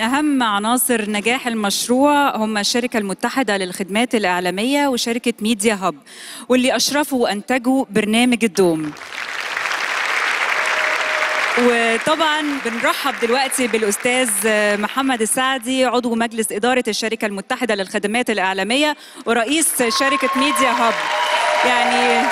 أهم عناصر نجاح المشروع هم الشركة المتحدة للخدمات الإعلامية وشركة ميديا هاب واللي أشرفوا وأنتجوا برنامج الدوم وطبعا بنرحب دلوقتي بالاستاذ محمد السعدي عضو مجلس اداره الشركه المتحده للخدمات الاعلاميه ورئيس شركه ميديا هاب يعني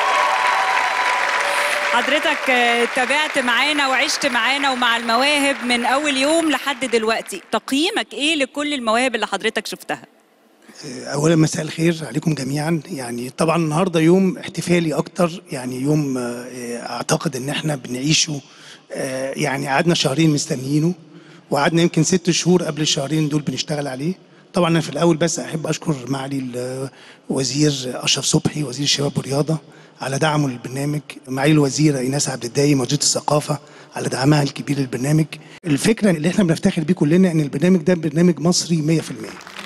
حضرتك تابعت معانا وعشت معانا ومع المواهب من اول يوم لحد دلوقتي تقييمك ايه لكل المواهب اللي حضرتك شفتها اولا مساء الخير عليكم جميعا يعني طبعا النهارده يوم احتفالي اكتر يعني يوم اعتقد ان احنا بنعيشه يعني قعدنا شهرين مستنيينه وقعدنا يمكن ست شهور قبل الشهرين دول بنشتغل عليه طبعا انا في الاول بس احب اشكر معالي الوزير اشرف صبحي وزير الشباب والرياضه على دعمه للبرنامج معالي الوزيره ايناس عبد الدايم وزيره الثقافه على دعمها الكبير للبرنامج الفكره اللي احنا بنفتخر بيه كلنا ان البرنامج ده برنامج مصري 100%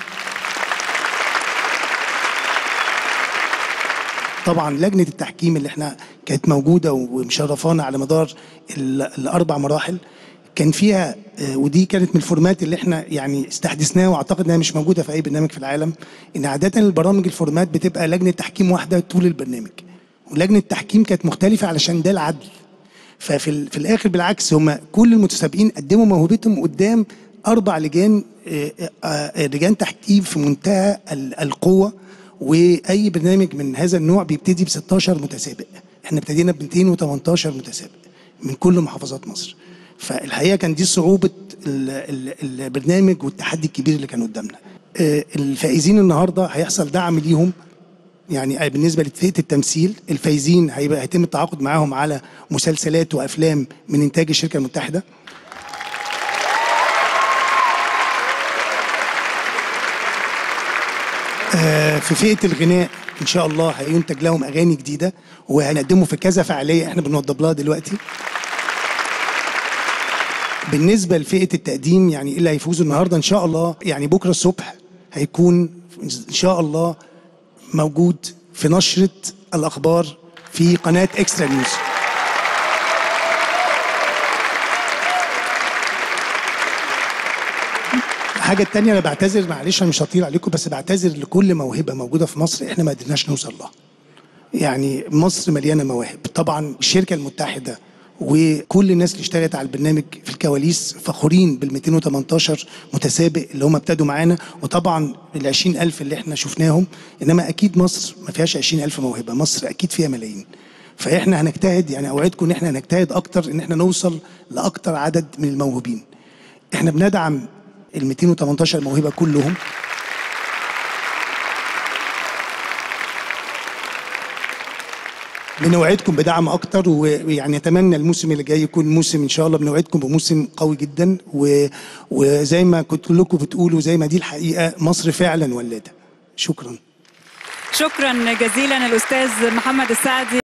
طبعا لجنه التحكيم اللي احنا كانت موجوده ومشرفانا على مدار الاربع مراحل كان فيها ودي كانت من الفورمات اللي احنا يعني استحدثناها واعتقد انها مش موجوده في اي برنامج في العالم ان عاده البرامج الفورمات بتبقى لجنه تحكيم واحده طول البرنامج ولجنه التحكيم كانت مختلفه علشان ده العدل ففي في الاخر بالعكس هم كل المتسابقين قدموا موهبتهم قدام اربع لجان لجان تحكيم في منتهى القوه واي برنامج من هذا النوع بيبتدي ب 16 متسابق احنا ابتدينا ب 218 متسابق من كل محافظات مصر فالحقيقه كان دي صعوبه البرنامج والتحدي الكبير اللي كان قدامنا الفائزين النهارده هيحصل دعم ليهم يعني بالنسبه لفئه التمثيل الفايزين هيبقى هيتم التعاقد معاهم على مسلسلات وافلام من انتاج الشركه المتحده في فئه الغناء ان شاء الله هينتج لهم اغاني جديده وهنقدمه في كذا فعاليه احنا بنوضب لها دلوقتي بالنسبه لفئه التقديم يعني اللي هيفوزوا النهارده ان شاء الله يعني بكره الصبح هيكون ان شاء الله موجود في نشره الاخبار في قناه اكسترا نيوز الحاجة التانية أنا بعتذر معلش أنا مش هطير عليكم بس بعتذر لكل موهبة موجودة في مصر إحنا ما قدرناش نوصل لها. يعني مصر مليانة مواهب، طبعا الشركة المتحدة وكل الناس اللي اشتغلت على البرنامج في الكواليس فخورين بال 218 متسابق اللي هم ابتدوا معانا وطبعا ال 20000 اللي احنا شفناهم انما اكيد مصر ما فيهاش 20000 موهبة، مصر اكيد فيها ملايين. فاحنا هنجتهد يعني اوعدكم ان احنا هنجتهد اكتر ان احنا نوصل لاكتر عدد من الموهوبين. احنا بندعم ال 218 موهبه كلهم بنوعدكم بدعم اكتر ويعني اتمنى الموسم اللي جاي يكون موسم ان شاء الله بنوعدكم بموسم قوي جدا و... وزي ما كنت لكم بتقولوا زي ما دي الحقيقه مصر فعلا ولاده شكرا شكرا جزيلا الاستاذ محمد السعدي